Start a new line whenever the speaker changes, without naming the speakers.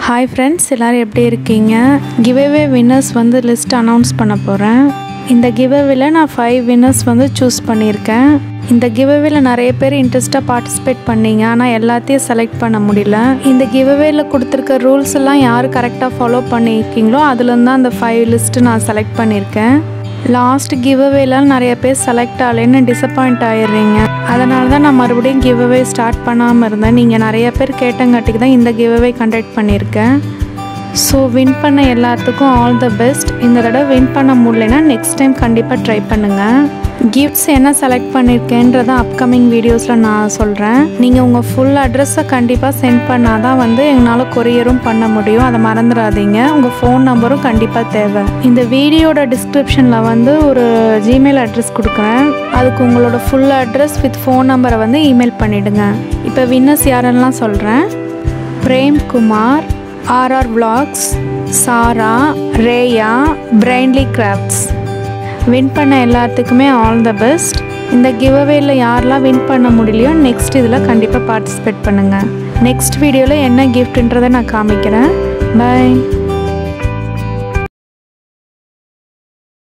hi friends எல்லோரும் எப்படி இருக்கீங்க கிவ்அவே வின்னர்ஸ் வந்து லிஸ்ட் அனௌன்ஸ் பண்ண போகிறேன் இந்த கிவ்அவேல நான் ஃபைவ் வின்னர்ஸ் வந்து சூஸ் பண்ணியிருக்கேன் இந்த கிவ்அவேல நிறைய பேர் இன்ட்ரெஸ்ட்டாக பார்ட்டிசிபேட் பண்ணீங்க ஆனால் எல்லாத்தையும் செலக்ட் பண்ண முடியல இந்த கிவ்அவேல கொடுத்துருக்க ரூல்ஸ் எல்லாம் யார் கரெக்டாக ஃபாலோ பண்ணியிருக்கீங்களோ அதுலேருந்து தான் அந்த ஃபைவ் லிஸ்ட்டு நான் செலக்ட் பண்ணியிருக்கேன் லாஸ்ட் கிவ்அவேலாம் நிறைய பேர் செலக்ட் ஆகலைன்னு டிசப்பாயிண்ட் ஆயிடுறீங்க அதனால தான் நான் மறுபடியும் கிவ்அவே ஸ்டார்ட் பண்ணாமல் இருந்தேன் நீங்கள் நிறைய பேர் கேட்டங்காட்டிக்கு தான் இந்த கிவ்அவே கண்டக்ட் பண்ணியிருக்கேன் ஸோ வின் பண்ண எல்லாத்துக்கும் ஆல் த பெஸ்ட் இந்த தடவை வின் பண்ண முடியலன்னா நெக்ஸ்ட் டைம் கண்டிப்பாக ட்ரை பண்ணுங்கள் கிஃப்ட்ஸ் என்ன செலக்ட் பண்ணியிருக்கேன்றதை அப்கமிங் வீடியோஸில் நான் சொல்கிறேன் நீங்கள் உங்கள் ஃபுல் அட்ரஸை கண்டிப்பாக சென்ட் பண்ணால் தான் வந்து எங்களால் கொரியரும் பண்ண முடியும் அதை மறந்துடாதீங்க உங்கள் ஃபோன் நம்பரும் கண்டிப்பாக தேவை இந்த வீடியோட டிஸ்கிரிப்ஷனில் வந்து ஒரு ஜிமெயில் அட்ரஸ் கொடுக்குறேன் அதுக்கு உங்களோட ஃபுல் அட்ரஸ் வித் ஃபோன் நம்பரை வந்து இமெயில் பண்ணிவிடுங்க இப்போ வின்னர்ஸ் யாரெல்லாம் சொல்கிறேன் Premkumar R R vlogs Sara Reya Brainly crafts win பண்ண எல்லாத்துக்குமே ஆல் த பெஸ்ட் இந்த கிவ்அவேல யாரெல்லாம் வின் பண்ண முடியலையோ நெக்ஸ்ட் இதில் கண்டிப்பாக பார்ட்டிசிபேட் பண்ணுங்கள் நெக்ஸ்ட் வீடியோவில் என்ன கிஃப்ட்ன்றதை நான் காமிக்கிறேன் பை